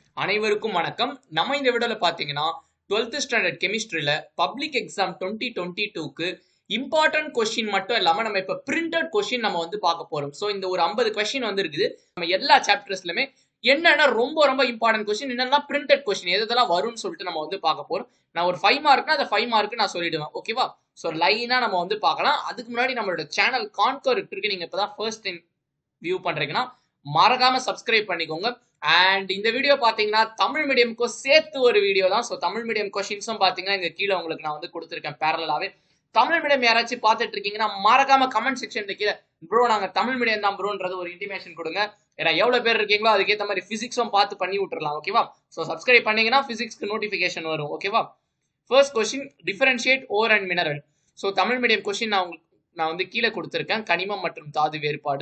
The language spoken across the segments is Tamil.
அனைவருக்கும் வணக்கம் நம்ம இந்த வீடியோல பாத்தீங்கன்னா 12th ஸ்டாண்டர்ட் கெமிஸ்ட்ரியில பப்ளிக் எக்ஸாம் டுவெண்ட்டி டுவெண்ட்டி டூக்கு இம்பார்ட்டன்ட் கொஸ்டின் மட்டும் இல்லாம நம்ம இப்ப பிரிண்டட் கொஸ்டின் நம்ம வந்து பார்க்க போறோம் சோ இந்த ஒரு ஐம்பது கொஸ்டின் வந்து இருக்குது நம்ம எல்லா சாப்டர்ஸ்லயுமே என்னென்ன ரொம்ப ரொம்ப இம்பார்ட்டன்ட் கொஸ்டின் என்னெல்லாம் பிரிண்டட் கொஸ்டின் எதெல்லாம் வரும்னு சொல்லிட்டு நம்ம வந்து பார்க்க போறோம் நான் ஒரு ஃபைவ் மார்க்னா அந்த ஃபைவ் மார்க் நான் சொல்லிடுவேன் ஓகேவா ஸோ லைனா நம்ம வந்து பார்க்கலாம் அதுக்கு முன்னாடி நம்மளோட சேனல் கான்கர் இருக்கு நீங்க இப்பதான் ஃபர்ஸ்ட் டைம் வியூ பண்றீங்கன்னா மறக்காம சப்ஸ்கிரைப் பண்ணிக்கோங்க அண்ட் இந்த வீடியோ பாத்தீங்கன்னா தமிழ் மீடியம்க்கும் சேர்த்து ஒரு வீடியோ தான் ஸோ தமிழ் மீடியம் கொஸ்டின்ஸும் பாத்தீங்கன்னா இங்க கீழே உங்களுக்கு நான் வந்து கொடுத்துருக்கேன் பேரலாவே தமிழ் மீடியம் யாராச்சும் பார்த்துட்டு இருக்கீங்கன்னா மறக்காம கமெண்ட் செக்ஷன்ல கீழே ப்ரோ நாங்க தமிழ் மீடியம் தான் ப்ரோன்றது ஒரு இன்டிமேஷன் கொடுங்க ஏன்னா எவ்வளவு பேர் இருக்கீங்களோ அதுக்கேற்ற மாதிரி பிசிக்ஸும் பார்த்து பண்ணி விட்டுறலாம் ஓகேவா ஸோ சப்ஸ்கிரைப் பண்ணீங்கன்னா பிசிக்ஸ்க்கு நோட்டிஃபிகேஷன் வரும் ஓகேவா first question differentiate ore and mineral so Tamil medium question நான் உங்களுக்கு நான் வந்து கீழே கொடுத்துருக்கேன் கனிமம் மற்றும் தாது வேறுபாடு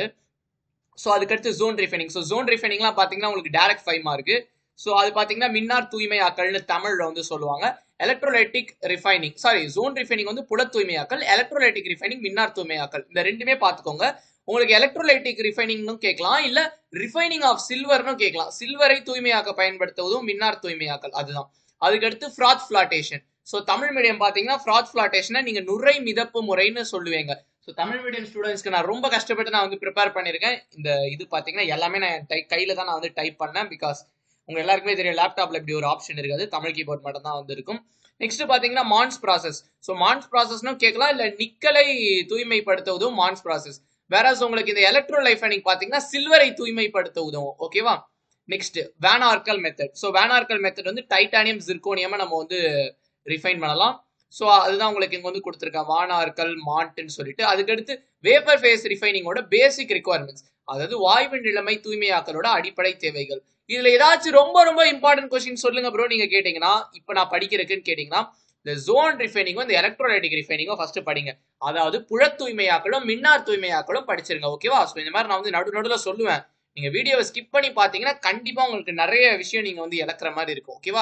ஸோ அதுக்கடுத்து ஜோன் ரிஃபைனிங் ஸோ ஜோன் ரிஃபைனிங்லாம் பார்த்தீங்கன்னா உங்களுக்கு டேரக்ட் ஃபைவ் மார்க்கு ஸோ அது பார்த்தீங்கன்னா மின்னார் தூய்மையாக்கல்னு தமிழில் வந்து சொல்லுவாங்க electrolytic refining sorry zone refining வந்து புல தூய்மையாக்கல் எலக்ட்ரோலைட்டிக் ரிஃபைனிங் மின்னார் தூய்மையாக்கல் இந்த ரெண்டுமே பார்த்துக்கோங்க உங்களுக்கு எலக்ட்ரோலைட்டிக் ரிஃபைனிங்னு கேட்கலாம் இல்ல ரிஃபைனிங் ஆஃப் சில்வர்னு கேட்கலாம் சில்வரை தூய்மையாக்க பயன்படுத்துவதும் மின்னார் தூய்மையாக்கல் அதுதான் அதுக்கடுத்து froth flotation so Tamil medium பார்த்தீங்கன்னா ஃப்ராத் ஃபிளாட்டேஷனை நீங்க நுரை மிதப்பு முறைன்னு சொல்லுவீங்க ஸோ தமிழ் மீடியம் ஸ்டூடெண்ட்ஸ்க்கு நான் ரொம்ப கஷ்டப்பட்டு நான் வந்து ப்ரிப்பேர் பண்ணியிருக்கேன் இந்த இது பார்த்தீங்கன்னா எல்லாமே நான் டை கையில தான் நான் வந்து டைப் பண்ணேன் பிகாஸ் உங்க எல்லாருக்குமே தெரியும் லேப்டாப்ல இப்படி ஒரு ஆப்ஷன் இருக்காது தமிழ் கீபோர்ட் மட்டும் தான் வந்து இருக்கும் நெக்ஸ்ட் பாத்தீங்கன்னா மான்ஸ் ப்ராசஸ் ஸோ மான்ஸ் ப்ராசஸ்னும் கேட்கலாம் இல்ல நிக்கலை தூய்மைப்படுத்துவதும் மான்ஸ் ப்ராசஸ் வேற உங்களுக்கு இந்த எலக்ட்ரோ லைஃபனிங் பாத்தீங்கன்னா சில்வரை தூய்மைப்படுத்த உதவும் ஓகேவா next van Arkel method so van Arkel method வந்து டைட்டானியம் ஜிர்கோனியமா நம்ம வந்து ரிஃபைன் பண்ணலாம் ஸோ அதுதான் உங்களுக்கு இங்க வந்து கொடுத்துருக்கேன் வானார்கல் மாண்ட்னு சொல்லிட்டு அதுக்கடுத்து வேப்பர் ஃபேஸ் ரிஃபைனிங்கோட பேசிக் ரிக்குவயர்மெண்ட்ஸ் அதாவது வாயுவின் நிலைமை தூய்மையாக்கலோட அடிப்படை தேவைகள் இதுல ஏதாச்சும் ரொம்ப ரொம்ப இம்பார்ட்டன்ட் கொஸ்டின் சொல்லுங்க ப்ரோ நீங்க கேட்டீங்கன்னா இப்ப நான் படிக்கிறதுக்குன்னு கேட்டீங்கன்னா இந்த ஜோன் ரிஃபைனிங்கும் இந்த எலக்ட்ரோலைட்டிக் ரிஃபைனிங்கும் ஃபர்ஸ்ட் படிங்க அதாவது புழ தூய்மையாக்களும் மின்னார் தூய்மையாக்களும் படிச்சிருங்க ஓகேவா ஸோ இந்த மாதிரி நான் வந்து நடு நடுவில் சொல்லுவேன் நீங்க வீடியோவை ஸ்கிப் பண்ணி பாத்தீங்கன்னா கண்டிப்பா உங்களுக்கு நிறைய விஷயம் நீங்க வந்து இழக்கிற மாதிரி இருக்கும் ஓகேவா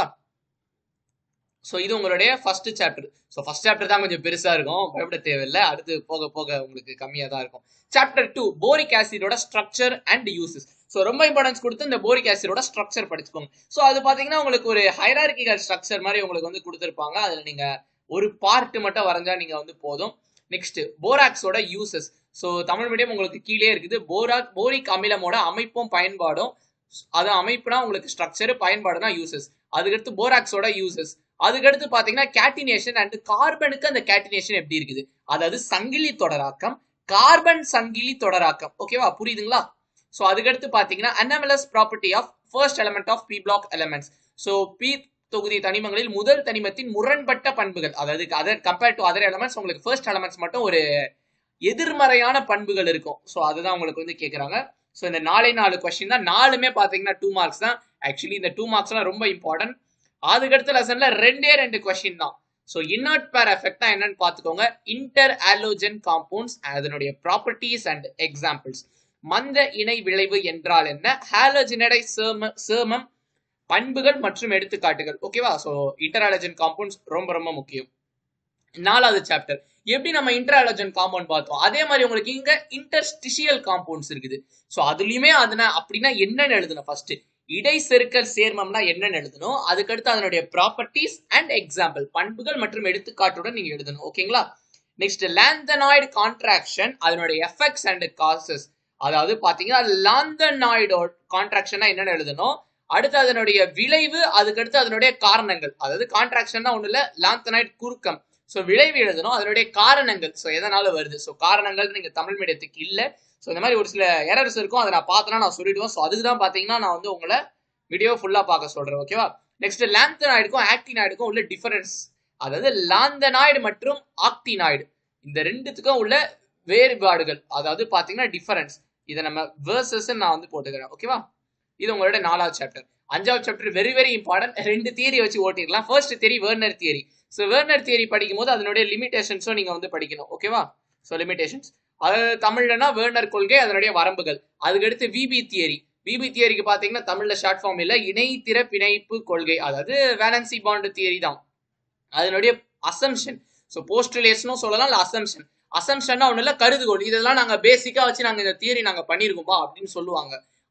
ஸோ இது உங்களுடைய first chapter so first chapter தான் கொஞ்சம் பெருசா இருக்கும் பயப்பட தேவையில்லை அடுத்து போக போக உங்களுக்கு கம்மியாக தான் இருக்கும் சாப்டர் டூ போரிக் ஆசிடோட ஸ்ட்ரக்சர் அண்ட் யூசஸ் ஸோ ரொம்ப இம்பார்ட்டன்ஸ் கொடுத்து இந்த போரிக் ஆசிடோட ஸ்ட்ரக்சர் படிச்சுக்கோங்க ஸோ அது பார்த்தீங்கன்னா உங்களுக்கு ஒரு ஹைரார்கிக்கல் ஸ்ட்ரக்சர் மாதிரி உங்களுக்கு வந்து கொடுத்துருப்பாங்க அதில் நீங்க ஒரு பார்ட் மட்டும் வரைஞ்சா நீங்க வந்து போதும் நெக்ஸ்ட் போராக்ஸோட யூசஸ் ஸோ தமிழ் மீடியம் உங்களுக்கு கீழே இருக்குது போராக் போரிக் அமிலமோட அமைப்பும் பயன்பாடும் அது அமைப்புனா உங்களுக்கு ஸ்ட்ரக்சர் பயன்பாடுனா யூசஸ் அதுக்கடுத்து போராக்ஸோட யூசஸ் அதுக்கடுத்து பாத்தீங்கன்னா கேட்டினேஷன் அண்ட் கார்பனுக்கு அந்த கேட்டினேஷன் எப்படி இருக்குது அதாவது சங்கிலி தொடராக்கம் கார்பன் சங்கிலி தொடராக்கம் ஓகேவா புரியுதுங்களா ஸோ அதுக்கடுத்து பாத்தீங்கன்னா anomalous property of first element of P block elements so P தொகுதி தனிமங்களில் முதல் தனிமத்தின் முரண்பட்ட பண்புகள் அதாவது other compared to other elements உங்களுக்கு ஃபர்ஸ்ட் எலமெண்ட்ஸ் மட்டும் ஒரு எதிர்மறையான பண்புகள் இருக்கும் ஸோ அதுதான் உங்களுக்கு வந்து கேட்குறாங்க ஸோ இந்த நாலே நாலு கொஸ்டின் தான் நாலுமே பார்த்தீங்கன்னா டூ மார்க்ஸ் தான் ஆக்சுவலி இந்த டூ மார்க்ஸ்லாம் ரொம்ப இம்பார்ட்டன்ட் அதுக்கடுத்த லெசன்ல ரெண்டே ரெண்டு கொஸ்டின் தான் ஸோ இன்னர்ட் பேர் எஃபெக்ட் தான் என்னன்னு பார்த்துக்கோங்க இன்டர் ஆலோஜன் காம்பவுண்ட்ஸ் அதனுடைய ப்ராப்பர்ட்டிஸ் அண்ட் எக்ஸாம்பிள்ஸ் மந்த இணை விளைவு என்றால் என்ன ஹாலோஜினடை சேர்ம சேர்மம் பண்புகள் மற்றும் எடுத்துக்காட்டுகள் ஓகேவா ஸோ இன்டர் ஆலோஜன் காம்பவுண்ட்ஸ் ரொம்ப ரொம்ப முக்கியம் நாலாவது சாப்டர் எப்படி நம்ம இன்டர் ஆலோஜன் காம்பவுண்ட் பார்த்தோம் அதே மாதிரி உங்களுக்கு இங்க இன்டர்ஸ்டிஷியல் காம்பவுண்ட்ஸ் இருக்குது ஸோ அதுலயுமே அதுனா அப்படின்னா என்னன்னு எழுதணும் ஃபர்ஸ்ட் இடை செருக்கல் சேர்மம்னா என்னன்னு எழுதணும் அதுக்கடுத்து அதனுடைய ப்ராப்பர்ட்டிஸ் அண்ட் எக்ஸாம்பிள் பண்புகள் மற்றும் எடுத்துக்காட்டுடன் நீங்க எழுதணும் ஓகேங்களா நெக்ஸ்ட் லாந்தனாய்டு கான்ட்ராக்ஷன் அதனுடைய எஃபெக்ட்ஸ் அண்ட் காசஸ் அதாவது பாத்தீங்கன்னா லாந்தனாய்டோட கான்ட்ராக்ஷனா என்னன்னு எழுதணும் அடுத்து அதனுடைய விளைவு அதுக்கடுத்து அதனுடைய காரணங்கள் அதாவது கான்ட்ராக்ஷன்னா ஒண்ணு இல்ல லாந்தனாய்டு குறுக்கம் ஸோ விளைவு எழுதணும் அதனுடைய காரணங்கள் ஸோ எதனால வருது ஸோ காரணங்கள் நீங்க தமிழ் மீடியத்துக்கு இல்லை ஸோ இந்த மாதிரி ஒரு சில எரர்ஸ் இருக்கும் அதை நான் பார்த்தனா நான் சொல்லிடுவேன் ஸோ அதுக்கு தான் பார்த்தீங்கன்னா நான் வந்து உங்களை வீடியோ ஃபுல்லாக பார்க்க சொல்றேன் ஓகேவா நெக்ஸ்ட் லாந்தனாய்டுக்கும் ஆக்டினாய்டுக்கும் உள்ள டிஃபரன்ஸ் அதாவது லாந்தனாய்டு மற்றும் ஆக்டினாய்டு இந்த ரெண்டுத்துக்கும் உள்ள வேறுபாடுகள் அதாவது பார்த்தீங்கன்னா டிஃபரன்ஸ் இதை நம்ம வேர்சஸ் நான் வந்து போட்டுக்கிறேன் ஓகேவா இது உங்களோட நாலாவது சாப்டர் அஞ்சாவது சாப்டர் வெரி வெரி இம்பார்ட்டன்ட் ரெண்டு தியரி வச்சு ஓட்டிடலாம் first theory Werner theory so Werner theory படிக்கும் போது அதனுடைய லிமிடேஷன்ஸும் நீங்க வந்து படிக்கணும் ஓகேவா ஸோ லிமிடேஷன்ஸ் அதாவது தமிழ்லனா வேர்னர் கொள்கை அதனுடைய வரம்புகள் அதுக்கடுத்து விபி தியரி விபி தியரிக்கு பாத்தீங்கன்னா தமிழ்ல ஷார்ட் ஃபார்ம் இல்ல இணைத்திற பிணைப்பு கொள்கை அதாவது வேலன்சி பாண்ட் தியரி தான் அதனுடைய அசம்ஷன் ஸோ போஸ்ட் ரிலேஷனும் சொல்லலாம் இல்ல அசம்ஷன் அசம்ஷன்னா ஒண்ணு இல்ல கருதுகோள் இதெல்லாம் நாங்க பேசிக்கா வச்சு நாங்க இந்த தியரி நாங்க பண்ணிருக்கோம்பா அப்படின்னு சொல்லுவாங்க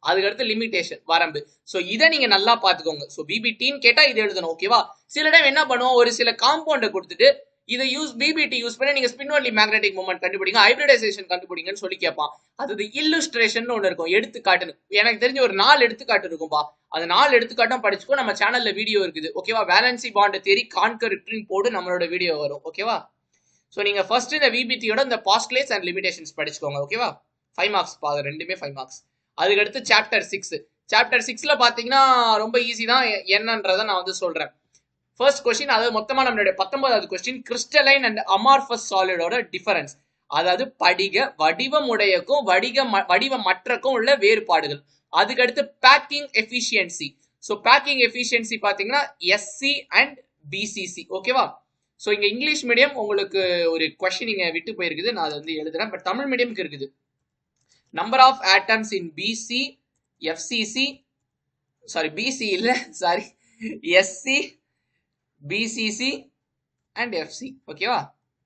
அதுக்கடுத்து லிமிடேஷன் வரம்பு ஸோ இதை நீங்க நல்லா பாத்துக்கோங்க ஸோ பிபிடின்னு கேட்டா இது எழுதணும் ஓகேவா சில டைம் என்ன பண்ணுவோம் ஒரு சில காம்பவுண்டை கொடுத்துட்டு இதை யூஸ் பிபிடி யூஸ் பண்ணி நீங்க ஸ்பின்வர்லி மேக்னெட்டிக் மூமெண்ட் கண்டுபிடிங்க ஹைபிரிடைசேஷன் கண்டுபிடிங்கன்னு சொல்லி கேட்பான் அது இல்லுஸ்ட்ரேஷன் ஒன்று இருக்கும் எடுத்துக்காட்டுன்னு எனக்கு தெரிஞ்ச ஒரு நாலு எடுத்துக்காட்டு இருக்கும்பா அந்த நாலு எடுத்துக்காட்டும் படிச்சுக்கோ நம்ம சேனல்ல வீடியோ இருக்குது ஓகேவா வேலன்சி பாண்ட் தேரி கான்கரிப்டின் போடு நம்மளோட வீடியோ வரும் ஓகேவா ஸோ நீங்க ஃபர்ஸ்ட் இந்த விபிடியோட இந்த பாஸ்ட்லேஸ் அண்ட் லிமிடேஷன்ஸ் படிச்சுக்கோங்க ஓகேவா ஃபைவ் மார்க்ஸ் பா ரெண்டுமே ஃபைவ் மார்க்ஸ் அதுக்கடுத்து சாப்டர் சிக்ஸ் சாப்டர் சிக்ஸ்ல பாத்தீங்கன்னா ரொம்ப ஈஸி தான் என்னன்றதை நான் வந்து சொல்றேன் ஃபர்ஸ்ட் கொஸ்டின் அதாவது மொத்தமா நம்மளுடைய பத்தொன்பதாவது கொஸ்டின் கிறிஸ்டலைன் அண்ட் அமார்பஸ் சாலிடோட டிஃபரன்ஸ் அதாவது படிக வடிவமுடையக்கும் வடிக வடிவமற்றக்கும் உள்ள வேறுபாடுகள் அதுக்கடுத்து packing efficiency so packing efficiency பார்த்தீங்கன்னா எஸ்சி அண்ட் பிசிசி ஓகேவா ஸோ இங்கே இங்கிலீஷ் மீடியம் உங்களுக்கு ஒரு கொஸ்டின் இங்கே விட்டு போயிருக்குது நான் அதை வந்து எழுதுறேன் பட் தமிழ் மீடியம்க்கு இருக்குது number of atoms in BC FCC sorry BC இல்லை sorry SC BCC and FC ஓகேவா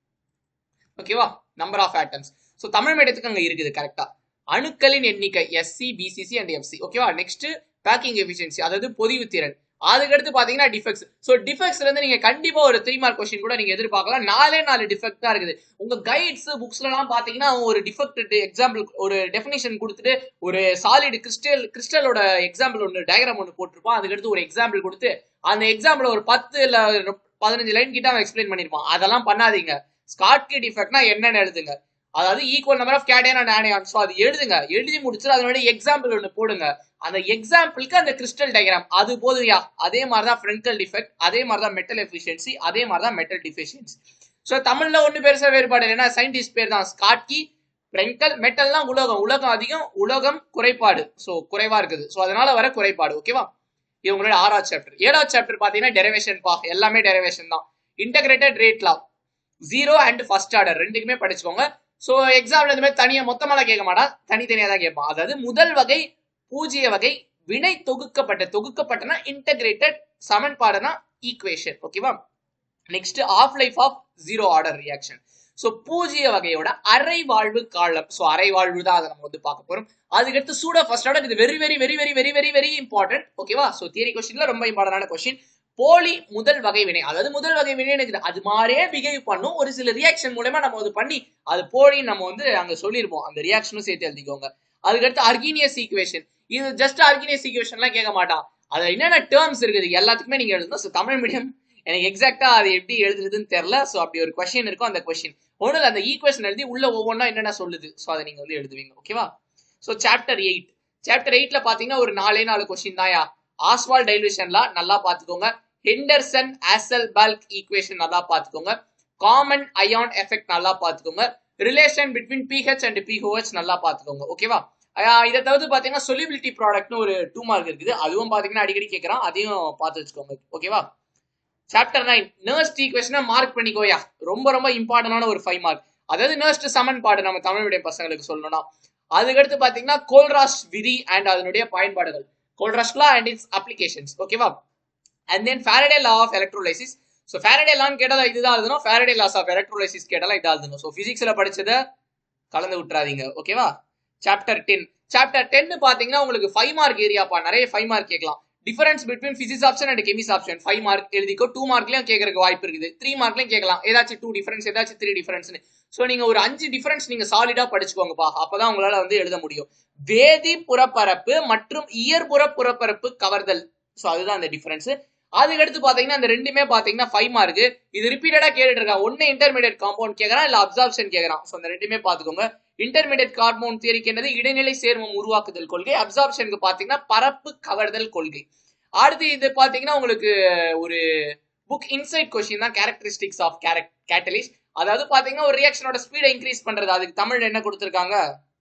ஓகேவா number of atoms so Tamil மீடியத்துக்கு அங்கே இருக்குது கரெக்டா அணுக்களின் எண்ணிக்கை எஸ்சி பிசிசி அண்ட் எஃப்சி ஓகேவா நெக்ஸ்ட் பேக்கிங் எஃபிஷியன்சி அதாவது பொதிவு திறன் அதுக்கடுத்து பாத்தீங்கன்னா டிஃபெக்ட்ஸ் ஸோ டிஃபெக்ட்ஸ்ல இருந்து நீங்க கண்டிப்பா ஒரு த்ரீ மார்க் கொஸ்டின் கூட நீங்க எதிர்பார்க்கலாம் நாலே நாலு டிஃபெக்ட் தான் இருக்குது உங்க கைட்ஸ் புக்ஸ்ல எல்லாம் பாத்தீங்கன்னா ஒரு டிஃபெக்ட் எக்ஸாம்பிள் ஒரு டெஃபினேஷன் கொடுத்துட்டு ஒரு சாலிட் கிறிஸ்டல் கிறிஸ்டலோட எக்ஸாம்பிள் ஒன்று டயக்ராம் ஒன்று போட்டிருப்பான் அதுக்கடுத்து ஒரு எக்ஸாம்பிள் கொடுத்து அந்த எக்ஸாம்பிள் ஒரு பத்து இல்ல பதினஞ்சு லைன் கிட்ட அவன் எக்ஸ்பிளைன் பண்ணிருப்பான் அதெல்லாம் பண்ணாதீங்க ஸ்காட்கி டிஃபெக்ட்னா என்னன்னு எழுதுங்க அதாவது equal number of cation and anion so அது எழுதுங்க எழுதி முடிச்சுட்டு அதனோட எக்ஸாம்பிள் ஒன்று போடுங்க அந்த எக்ஸாம்பிளுக்கு அந்த கிறிஸ்டல் டயக்ராம் அது போதுயா அதே மாதிரி தான் ஃப்ரெங்கல் டிஃபெக்ட் அதே மாதிரி தான் மெட்டல் எஃபிஷியன்சி அதே மாதிரி தான் மெட்டல் டிஃபிஷியன்சி ஸோ தமிழ்ல ஒன்று பெருசா வேறுபாடு இல்லைன்னா சயின்டிஸ்ட் பேர் தான் ஸ்காட்கி ஃப்ரெங்கல் மெட்டல்னா உலகம் உலகம் அதிகம் உலகம் குறைபாடு ஸோ குறைவா இருக்குது ஸோ அதனால வர குறைபாடு ஓகேவா இது உங்களோட ஆறாவது சாப்டர் ஏழாவது சாப்டர் பார்த்தீங்கன்னா டெரிவேஷன் பா எல்லாமே டெரிவேஷன் தான் integrated rate law zero and first order ரெண்டுக்குமே படிச்சுக்கோங்க ஸோ எக்ஸாம்ல இந்த மாதிரி தனியாக மொத்தமாக கேட்க மாட்டான் தனித்தனியாக தான் கேட்பான் அதாவது முதல் வகை பூஜ்ய வகை வினை தொகுக்கப்பட்ட தொகுக்கப்பட்டனா இன்டகிரேட்டட் சமன்பாடுனா ஈக்குவேஷன் ஓகேவா next half life of zero order reaction so பூஜ்ய வகையோட அரை வாழ்வு காலம் ஸோ அரை வாழ்வு தான் அதை நம்ம வந்து பார்க்க போறோம் அதுக்கடுத்து சூடோ ஃபர்ஸ்ட் ஆர்டர் இது very very very very very very very important ஓகேவா ஸோ தியரி கொஸ்டின்ல ரொம்ப இம்பார்ட்டன்டான கொஸ்டின் போலி முதல் வகை வினை அதாவது முதல் வகை வினை இருக்குது அது மாதிரியே பிஹேவ் பண்ணும் ஒரு சில ரியாக்ஷன் மூலமா நம்ம அது பண்ணி அது போலின்னு நம்ம வந்து அங்க சொல்லியிருப்போம் அந்த ரியாக்ஷனும் சேர்த்து எழுதிக்கோங்க அதுக்கடுத்து அர்கீனியஸ் ஈக்குவேஷன் இது ஜஸ்ட் அர்கீனியஸ் ஈக்குவேஷன்லாம் கேட்க மாட்டான் அதுல என்னென்ன டேர்ம்ஸ் இருக்குது எல்லாத்துக்குமே நீங்க எழுதணும் ஸோ தமிழ் மீடியம் எனக்கு எக்ஸாக்டா அது எப்படி எழுதுறதுன்னு தெரியல ஸோ அப்படி ஒரு கொஸ்டின் இருக்கும் அந்த கொஸ்டின் ஒன்றும் அந்த ஈக்குவேஷன் எழுதி உள்ள ஒவ்வொன்றா என்னென்ன சொல்லுது ஸோ அதை நீங்க வந்து எழுதுவீங்க ஓகேவா ஸோ சாப்டர் எயிட் சாப்டர் எயிட்ல பாத்தீங்கன்னா ஒரு நாலே நாலு கொஸ்டின் தான்யா ஆஸ்வால் டைல்யூஷன்லாம் நல்லா பாத்துக்கோங்க ஹெண்டர்சன் ஆசல் பல்க் ஈக்குவேஷன் நல்லா பாத்துக்கோங்க காமன் அயான் எஃபெக்ட் நல்லா பாத்துக்கோங்க relation between pH and pH நல்லா பாத்துக்கோங்க ஓகேவா இதை தவிர்த்து பாத்தீங்கன்னா சொலிபிலிட்டி ப்ராடக்ட்னு ஒரு டூ மார்க் இருக்குது அதுவும் பாத்தீங்கன்னா அடிக்கடி கேட்கறான் அதையும் பார்த்து வச்சுக்கோங்க ஓகேவா சாப்டர் நைன் நர்ஸ்ட் ஈக்குவேஷனை மார்க் பண்ணிக்கோயா ரொம்ப ரொம்ப இம்பார்ட்டன்டான ஒரு ஃபைவ் மார்க் அதாவது நர்ஸ்ட் சமன்பாடு நம்ம தமிழ் மீடியம் பசங்களுக்கு சொல்லணும்னா அதுக்கடுத்து பாத்தீங்கன்னா கோல்ராஸ் விதி அண்ட் அதனுடைய பயன்பாடுகள் கோல்ராஸ்லா அண்ட் இட்ஸ் அப்ளிகேஷன்ஸ் ஓகேவா and then Faraday law of electrolysis so Faraday லான்னு கேட்டால் இதுதான் எழுதணும் ஃபேரடே லாஸ் ஆஃப் எலக்ட்ரோலைசிஸ் கேட்டாலும் இதான் எழுதணும் ஸோ ஃபிசிக்ஸில் படிச்சதை கலந்து விட்டுறாதீங்க ஓகேவா சாப்டர் டென் சாப்டர் டென் பார்த்தீங்கன்னா உங்களுக்கு ஃபைவ் மார்க் ஏரியாப்பா நிறைய ஃபைவ் மார்க் கேட்கலாம் difference between physics option and கெமிஸ் ஆப்ஷன் ஃபைவ் மார்க் எழுதிக்கோ டூ மார்க்லயும் கேட்கறதுக்கு வாய்ப்பு இருக்குது த்ரீ மார்க்லயும் கேட்கலாம் ஏதாச்சும் டூ டிஃபரன்ஸ் ஏதாச்சும் த்ரீ டிஃபரன்ஸ்னு ஸோ நீங்க ஒரு அஞ்சு டிஃபரன்ஸ் நீங்க சாலிடா படிச்சுக்கோங்கப்பா அப்பதான் உங்களால வந்து எழுத முடியும் வேதி புறப்பரப்பு மற்றும் இயற்புற புறப்பரப்பு கவர்தல் ஸோ அதுதான் அந்த டிஃபரன்ஸ் அதுக்கடுத்து பாத்தீங்கன்னா இந்த ரெண்டுமே பாத்தீங்கன்னா ஃபைவ் மார்க் இது ரிப்பீட்டடா கேட்டுட்டு இருக்கான் ஒன்னு இன்டர்மீடியட் காம்பவுண்ட் கேட்கறான் இல்ல அப்சார்ப்ஷன் கேட்கறான் ஸோ அந்த ரெண்டுமே பாத்துக்கோங்க இன்டர்மீடியட் கார்பவுண்ட் தியரிக்கு என்னது இடைநிலை சேர்மம் உருவாக்குதல் கொள்கை அப்சார்ப்ஷனுக்கு பாத்தீங்கன்னா பரப்பு கவர்தல் கொள்கை அடுத்து இது பாத்தீங்கன்னா உங்களுக்கு ஒரு புக் இன்சைட் கொஸ்டின் தான் கேரக்டரிஸ்டிக்ஸ் ஆஃப் கேட்டலிஸ்ட் அதாவது பாத்தீங்கன்னா ஒரு ரியாக்ஷனோட ஸ்பீடை இன்க்ரீஸ் பண்றது அதுக்கு தமிழ் என்ன கொடுத்திருக்காங்க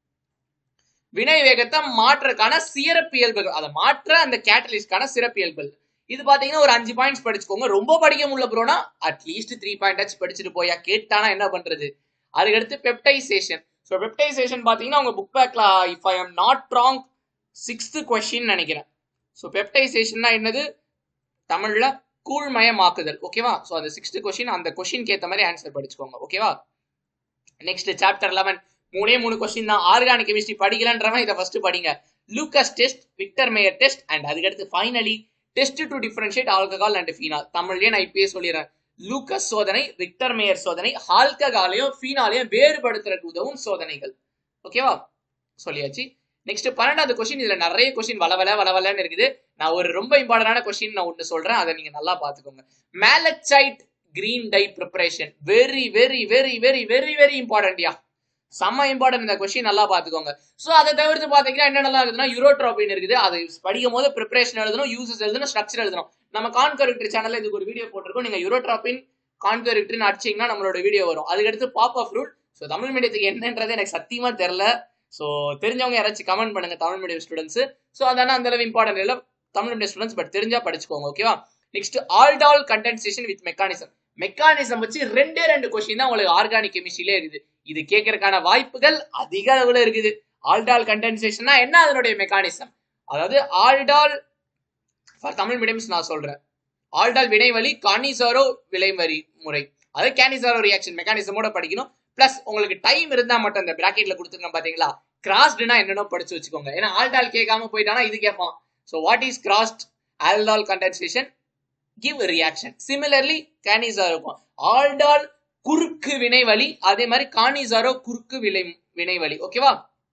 வினை வேகத்தை மாற்றக்கான சிறப்பியல்புகள் அதை மாற்ற அந்த கேட்டலிஸ்ட்கான சிறப்பியல்புகள் இது பாத்தீங்கன்னா ஒரு அஞ்சு பாயிண்ட்ஸ் படிச்சுக்கோங்க ரொம்ப படிக்க முடியல ப்ரோனா அட்லீஸ்ட் த்ரீ பாயிண்ட் ஆச்சு படிச்சுட்டு போயா கேட்டானா என்ன பண்றது அதுக்கடுத்து பெப்டைசேஷன் ஸோ பெப்டைசேஷன் பாத்தீங்கன்னா உங்க புக் பேக்ல if I am not wrong sixth question நினைக்கிறேன் ஸோ பெப்டைசேஷன்னா என்னது தமிழ்ல கூழ்மயமாக்குதல் ஓகேவா ஸோ அந்த சிக்ஸ்த் கொஸ்டின் அந்த கொஸ்டின் ஏற்ற மாதிரி ஆன்சர் படிச்சுக்கோங்க ஓகேவா நெக்ஸ்ட் சாப்டர் லெவன் மூணே மூணு கொஸ்டின் தான் ஆர்கானிக் கெமிஸ்ட்ரி படிக்கலன்றவன் இதை ஃபர்ஸ்ட் படிங்க Lucas test Victor Meyer test and அதுக்கடுத்து finally test to differentiate alcohol and phenol தமிழ்லயே நான் இப்பயே சொல்லிடுறேன் லூக்கஸ் சோதனை விக்டர் மேயர் சோதனை ஆல்கஹாலையும் ஃபீனாலையும் வேறுபடுத்துறதுக்கு உதவும் சோதனைகள் ஓகேவா சொல்லியாச்சு நெக்ஸ்ட் பன்னெண்டாவது கொஸ்டின் இதுல நிறைய கொஸ்டின் வளவல வளவலன்னு இருக்குது நான் ஒரு ரொம்ப இம்பார்ட்டன்டான கொஸ்டின் நான் ஒன்று சொல்றேன் அதை நீங்க நல்லா பாத்துக்கோங்க malachite green dye preparation very very very very very very இம்பார்ட்டன்ட்யா செம்ம இம்பார்ட்டன்ட் இந்த கொஸ்டின் நல்லா பாத்துக்கோங்க சோ அதை தவிர்த்து பாத்தீங்கன்னா என்னென்னலாம் இருக்குதுன்னா யூரோட்ரோபின் இருக்குது அது படிக்கும் போது ப்ரிப்பரேஷன் எழுதணும் யூசஸ் எழுதணும் ஸ்ட்ரக்சர் எழுதணும் நம்ம கான்கரிக்டரி சேனல்ல இதுக்கு ஒரு வீடியோ போட்டிருக்கோம் நீங்க யூரோட்ராபின் கான்கரிக்டரின்னு அடிச்சீங்கன்னா நம்மளோட வீடியோ வரும் அதுக்கடுத்து Popoff rule so Tamil மீடியத்துக்கு என்னன்றது எனக்கு சத்தியமா தெரியல ஸோ தெரிஞ்சவங்க யாராச்சும் கமெண்ட் பண்ணுங்க தமிழ் மீடியம் ஸ்டூடெண்ட்ஸ் ஸோ அதான அந்த அளவு இம்பார்ட்டன்ட் இல்லை தமிழ் மீடியம் ஸ்டூடெண்ட்ஸ் பட் தெரிஞ்சா படிச்சுக்கோங்க ஓகேவா next aldol condensation with mechanism mechanism வச்சு ரெண்டே ரெண்டு கொஸ்டின் தான் உங்களுக்கு ஆர்கானிக் கெமிஸ்ட்ரியிலே இருக்குது இது கேட்கறதுக்கான வாய்ப்புகள் அதிக அளவுல இருக்குது ஆல்டால் கண்டென்சேஷன்னா என்ன அதனுடைய மெக்கானிசம் அதாவது ஆல்டால் ஃபார் தமிழ் மீடியம்ஸ் நான் சொல்றேன் ஆல்டால் வினைவழி கானிசாரோ விளைவரி முறை அதாவது கேனிசாரோ ரியாக்ஷன் மெக்கானிசமோட படிக்கணும் பிளஸ் உங்களுக்கு டைம் இருந்தா மட்டும் அந்த பிராக்கெட்ல கொடுத்துருங்க பாத்தீங்களா கிராஸ்டுனா என்னென்ன படிச்சு வச்சுக்கோங்க ஏன்னா ஆல்டால் கேட்காம போயிட்டானா இது கேட்பான் so what is crossed aldol condensation give reaction similarly Cannizzaro இருக்கும் ஆல்டால் குறுக்கு வினைவழி அதே மாதிரி கானிசாரோ குறுக்கு விளை வினைவழி ஓகேவா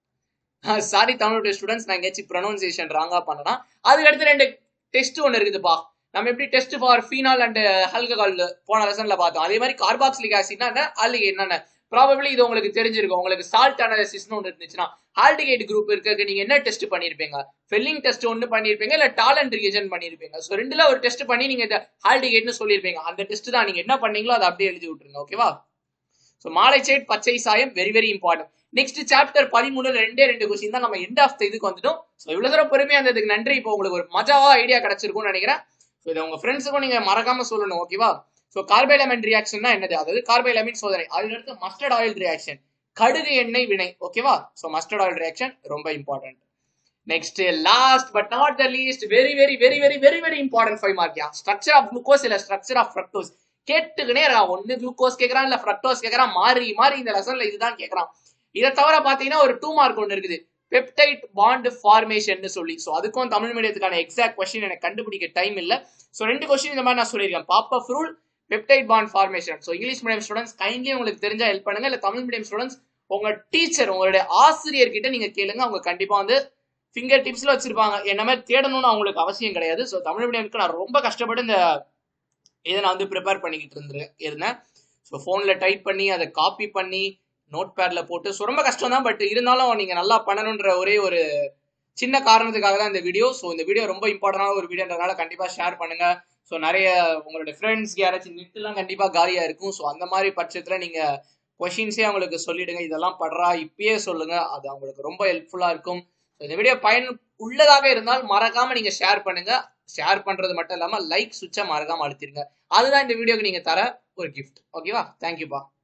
சாரி தமிழ் ஸ்டூடெண்ட்ஸ் நான் எங்கேயாச்சும் ப்ரொனவுன்சியேஷன் ராங்கா பண்ணனா அதுக்கு அடுத்து ரெண்டு டெஸ்ட் ஒன்று இருக்குதுப்பா நம்ம எப்படி test for phenol and alcohol போன லெசன்ல பார்த்தோம் அதே மாதிரி கார்பாக்சிலிக் ஆசிட்னா என்ன ஆல்டிகேட் என்னென்ன ப்ராபபிளி இது உங்களுக்கு தெரிஞ்சிருக்கும் உங்களுக்கு சால்ட் அனாலிசிஸ்னு ஒன்று இருந்துச்சுன்னா ஆல்டிகேட் குரூப் இருக்கிறதுக்கு நீங்க என்ன டெஸ்ட் பண்ணிருப்பீங்க ஃபெல்லிங் டெஸ்ட் ஒன்று பண்ணிருப்பீங்க இல்ல டாலண்ட் ரிகேஜன் பண்ணிருப்பீங்க ஸோ ரெண்டுல ஒரு டெஸ்ட் பண்ணி நீங்க இந்த ஆல்டிகேட்னு சொல்லியிருப்பீங்க அந்த டெஸ்ட் தான் நீங்க என்ன பண்ணீங்களோ அதை அப்படியே எழுதி விட்டுருங்க ஓகேவா ஸோ மாலை சைட் பச்சை சாயம் very very important next chapter பதிமூணுல ரெண்டே ரெண்டு கொஸ்டின் தான் நம்ம எண்ட் ஆஃப் த இதுக்கு வந்துட்டோம் ஸோ இவ்வளவு தூரம் பொறுமையா இருந்ததுக்கு நன்றி இப்போ உங்களுக்கு ஒரு மஜாவா ஐடியா கிடைச்சிருக்கும்னு நினைக்கிறேன் ஸோ இதை உங்க ஃப்ரெண்ட்ஸுக்கும் நீங்க மறக்காம சொல்லணும் ஓகேவா ஸோ கார்பைலமைன் ரியாக்ஷன் என்னது அதாவது கார்பைலமைன் சோதனை அதுக்கடுத்து மஸ்டர்ட் ஆயில் ரியாக்ஷன் கடுகு எண்ணெய் வினை ஓகேவா ஸோ மஸ்டர்ட் ஆயில் ரியாக்ஷன் ரொம்ப important next last but not the least very very very very very very important five மார்க்கியா ஸ்ட்ரக்சர் ஆஃப் குளுக்கோஸ் இல்ல ஸ்ட்ரக்சர் ஆஃப் ஃப்ரக்டோஸ் கேட்டுக்கினே இருக்கான் ஒன்னு குளுக்கோஸ் கேட்கறான் இல்ல ஃப்ரக்டோஸ் கேட்கறான் மாறி மாறி இந்த லெசன்ல இதுதான் கேட்கறான் இதை தவிர பாத்தீங்கன்னா ஒரு டூ மார்க் ஒன்று இருக்குது பெப்டைட் பாண்ட் ஃபார்மேஷன் சொல்லி ஸோ அதுக்கும் தமிழ் மீடியத்துக்கான எக்ஸாக்ட் கொஸ்டின் எனக்கு கண்டுபிடிக்க டைம் இல்லை ஸோ ரெண்டு கொஸ்டின் இந்த மாதிரி நான் சொல்லியிருக்கேன் Popoff rule peptide bond formation so English medium students kindly உங்களுக்கு தெரிஞ்சா ஹெல்ப் பண்ணுங்க இல்ல தமிழ் மீடியம் ஸ்டூடெண்ட்ஸ் உங்க டீச்சர் உங்களுடைய ஆசிரியர் கிட்ட நீங்க கேளுங்க அவங்க கண்டிப்பா வந்து ஃபிங்கர் டிப்ஸ்ல வச்சிருப்பாங்க என்ன மாதிரி தேடணும்னு அவங்களுக்கு அவசியம் கிடையாது ஸோ தமிழ் மீடியம்க்கு நான் ரொம்ப கஷ்டப்பட்டு இந்த இதை நான் வந்து ப்ரிப்பேர் பண்ணிக்கிட்டு இருந்து இருந்தேன் ஸோ ஃபோனில் டைப் பண்ணி அதை காப்பி பண்ணி நோட் பேட்ல போட்டு ஸோ ரொம்ப கஷ்டம் தான் பட் இருந்தாலும் நீங்க நல்லா பண்ணணுன்ற ஒரே ஒரு சின்ன காரணத்துக்காக தான் இந்த வீடியோ ஸோ இந்த வீடியோ ரொம்ப இம்பார்ட்டன்டான ஒரு வீடியோன்றதுனால கண்டிப்பா ஷேர் பண்ணுங்க ஸோ நிறைய உங்களுடைய ஃப்ரெண்ட்ஸ் யாராச்சும் நெட்லாம் கண்டிப்பா காலியா இருக்கும் ஸோ அந்த மாதிரி பட்சத்துல நீங்க கொஷின்ஸே அவங்களுக்கு சொல்லிடுங்க இதெல்லாம் படுறா இப்பயே சொல்லுங்க அது அவங்களுக்கு ரொம்ப ஹெல்ப்ஃபுல்லா இருக்கும் ஸோ இந்த வீடியோ பயன் உள்ளதாக இருந்தால் மறக்காம நீங்க ஷேர் பண்ணுங்க ஷேர் பண்றது மட்டும் இல்லாம லைக் சுவிட்சை மறக்காம அழுத்திருங்க அதுதான் இந்த வீடியோக்கு நீங்க தர ஒரு கிஃப்ட் ஓகேவா தேங்க்யூப்பா